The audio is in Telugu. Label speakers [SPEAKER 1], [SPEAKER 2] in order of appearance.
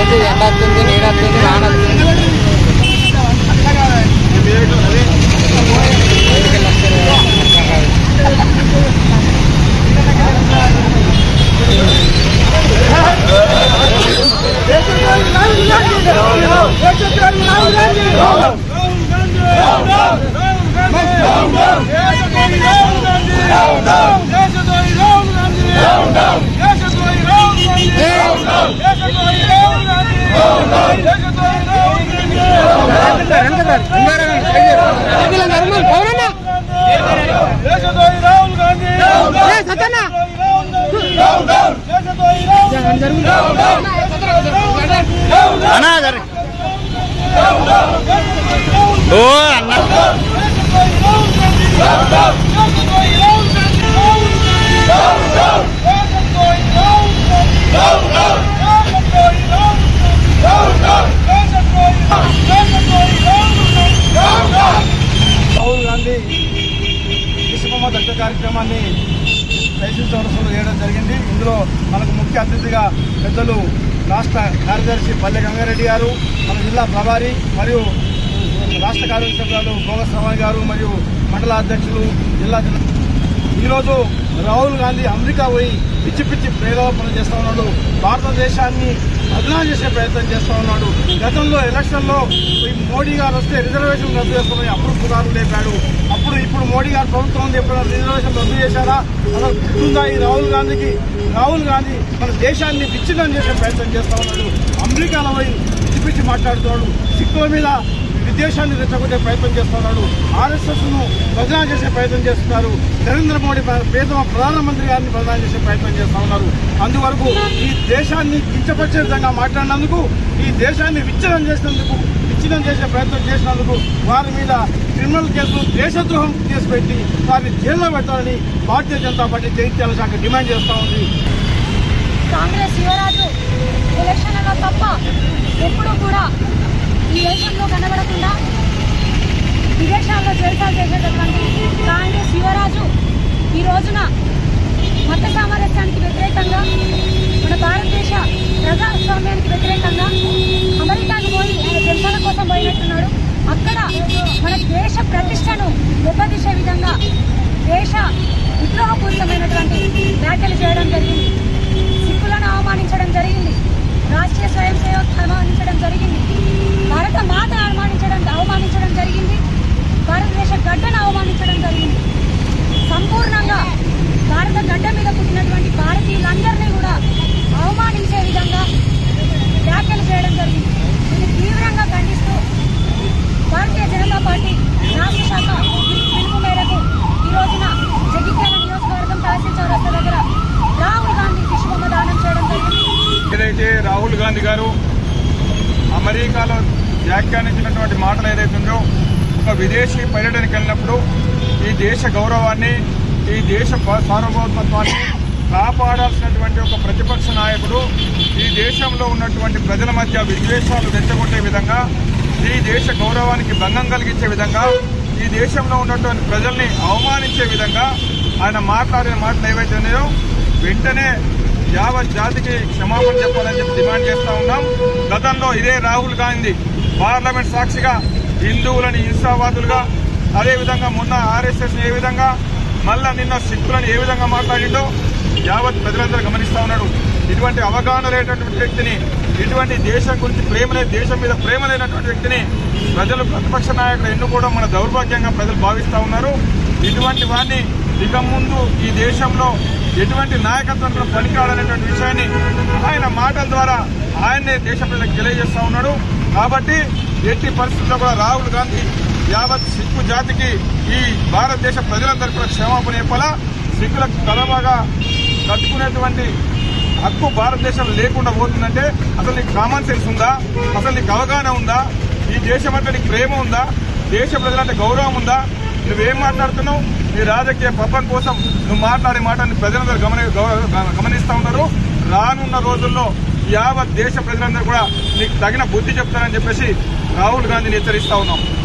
[SPEAKER 1] అయితే ఎండ వస్తుంది నీడ వస్తుంది వాన వస్తుంది బయటికి వెళ్ళొస్తారు కదా, అర్థం కాదు.
[SPEAKER 2] అన్నా గారు ఓ అన్న
[SPEAKER 3] రాహుల్ గాంధీ విశ్వమ దత్త కార్యక్రమాన్ని లైసెన్స్ చౌరస్లో చేయడం జరిగింది ఇందులో మనకు ముఖ్య అతిథిగా పెద్దలు రాష్ట్ర కార్యదర్శి పల్లె గంగారెడ్డి గారు మన జిల్లా ప్రభారి మరియు రాష్ట్ర కార్యదర్శి సభ్యులు భోగ శ్రవణ్ గారు మరియు మండల అధ్యక్షులు జిల్లా జిల్లా ఈరోజు రాహుల్ గాంధీ అమెరికా పోయి పిచ్చి పిచ్చి ప్రేరేపణ చేస్తా ఉన్నాడు భారతదేశాన్ని బదనాం చేసే ప్రయత్నం చేస్తా ఉన్నాడు గతంలో ఎలక్షన్లో ఈ మోడీ గారు వస్తే రిజర్వేషన్ రద్దు చేస్తామని అప్పుడు పురాలు లేపాడు అప్పుడు ఇప్పుడు మోడీ గారు ప్రభుత్వం ఉంది ఎప్పుడు రిజర్వేషన్ రద్దు చేశారా అసలు గుర్తుందా ఈ రాహుల్ గాంధీకి రాహుల్ గాంధీ మన దేశాన్ని విచ్ఛిన్నం చేసే ప్రయత్నం చేస్తా ఉన్నాడు అమెరికాలో పోయి పిచ్చి పిచ్చి మాట్లాడుతున్నాడు సిక్కుల మీద విదేశాన్ని రెచ్చగొట్టే ప్రయత్నం చేస్తున్నాడు ఆర్ఎస్ఎస్ ను బదనాం చేసే ప్రయత్నం చేస్తున్నారు నరేంద్ర మోడీ పేదమ ప్రధానమంత్రి గారిని బదనాం చేసే ప్రయత్నం చేస్తా ఉన్నారు అందువరకు ఈ దేశాన్ని కించపరిచే విధంగా మాట్లాడినందుకు ఈ దేశాన్ని విచ్ఛిన్నం చేసినందుకు విచ్ఛిన్నం చేసే ప్రయత్నం చేసినందుకు వారి మీద క్రిమినల్ కేసులు దేశద్రోహం కేసు పెట్టి వారిని జైల్లో పెట్టాలని భారతీయ జనతా పార్టీ జైత్యాల శాఖ డిమాండ్ చేస్తా ఉంది
[SPEAKER 4] కాంగ్రెస్ యువరాజు ఎలక్షన్లలో తప్ప ఎప్పుడూ కూడా ఈ దేశంలో కనబడకుండా విదేశాల్లో జలసాలు చేసేటటువంటి కాంగ్రెస్ యువరాజు ఈ రోజున మత సామరస్యానికి వ్యతిరేకంగా మన భారతదేశ ప్రజాస్వామ్యానికి వ్యతిరేకంగా అమెరికాకు పోయి ఆయన జలసాల కోసం పోయినట్టున్నాడు అక్కడ మన దేశ ప్రతిష్టను దెబ్బతీసే విధంగా దేశ విద్రోహపూరితమైనటువంటి వ్యాఖ్యలు చేయడం జరిగింది సిక్కులను అవమానించడం జరిగింది రాష్ట్రీయ స్వయం సేవక్ అవమానించడం జరిగింది భారత మాత అవమానించడం అవమానించడం జరిగింది భారతదేశ గడ్డను అవమానించడం జరిగింది సంపూర్ణంగా భారత గడ్డ మీద పుట్టినటువంటి భారతీయులందరినీ కూడా అవమానించే విధంగా వ్యాఖ్యలు చేయడం జరిగింది దీన్ని తీవ్రంగా ఖండిస్తూ భారతీయ జనతా పార్టీ రాష్ట్ర శాఖ పిలుపు మేరకు ఈ రోజున జగిత్యాల నియోజకవర్గం తహసీల్ చౌరస్తా దగ్గర రాహుల్ గాంధీ విశ్వబొమ్మ దానం చేయడం జరిగింది
[SPEAKER 3] ఏదైతే రాహుల్ గాంధీ గారు అమెరికాలో వ్యాఖ్యానించినటువంటి మాటలు ఏదైతుందో ఒక విదేశీ పర్యటనకి వెళ్ళినప్పుడు ఈ దేశ గౌరవాన్ని ఈ దేశ ప- సార్వభౌమత్వాన్ని కాపాడాల్సినటువంటి ఒక ప్రతిపక్ష నాయకుడు ఈ దేశంలో ఉన్నటువంటి ప్రజల మధ్య విద్వేషాలు రెచ్చగొట్టే విధంగా ఈ దేశ గౌరవానికి భంగం కలిగించే విధంగా ఈ దేశంలో ఉన్నటువంటి ప్రజల్ని అవమానించే విధంగా ఆయన మాట్లాడిన మాటలు ఏవైతే ఉన్నాయో వెంటనే యావత్ జాతికి క్షమాపణ చెప్పాలని చెప్పి డిమాండ్ చేస్తా ఉన్నాం గతంలో ఇదే రాహుల్ గాంధీ పార్లమెంట్ సాక్షిగా హిందువులని హింసావాదులుగా అదేవిధంగా మొన్న ఆర్ఎస్ఎస్ ఏ విధంగా మళ్ళా నిన్న సిక్కులను ఏ విధంగా మాట్లాడిండో యావత్ ప్రజలందరూ గమనిస్తా ఉన్నాడు ఇటువంటి అవగాహన లేనటువంటి వ్యక్తిని ఇటువంటి దేశం గురించి ప్రేమ లేదు దేశం మీద ప్రేమ లేనటువంటి వ్యక్తిని ప్రజలు ప్రతిపక్ష నాయకుడు ఎన్నుకోవడం మన దౌర్భాగ్యంగా ప్రజలు భావిస్తా ఉన్నారు ఇటువంటి వారిని ఇక ముందు ఈ దేశంలో ఎటువంటి నాయకత్వం కూడా పనికిరాడనేటువంటి విషయాన్ని ఆయన మాటల ద్వారా ఆయన్నే దేశ ప్రజలకు తెలియజేస్తా ఉన్నాడు కాబట్టి ఎట్టి పరిస్థితుల్లో కూడా రాహుల్ గాంధీ యావత్ సిక్కు జాతికి ఈ భారతదేశ ప్రజలందరికీ కూడా క్షమాపణ చెప్పాలా సిక్కులకు తలబాగా కట్టుకునేటువంటి హక్కు భారతదేశంలో లేకుండా పోతుందంటే అసలు నీకు కామన్ సెన్స్ ఉందా అసలు నీకు అవగాహన ఉందా ఈ దేశం అంటే నీకు ప్రేమ ఉందా దేశ ప్రజలంటే గౌరవం ఉందా నువ్వేం మాట్లాడుతున్నావు నీ రాజకీయ పబ్బం కోసం నువ్వు మాట్లాడే మాటని ప్రజలందరూ గమని గౌరవ- గమనిస్తా ఉన్నారు రానున్న రోజుల్లో యావత్ దేశ ప్రజలందరూ కూడా నీకు తగిన బుద్ధి చెప్తారని చెప్పేసి రాహుల్ గాంధీని హెచ్చరిస్తా ఉన్నాం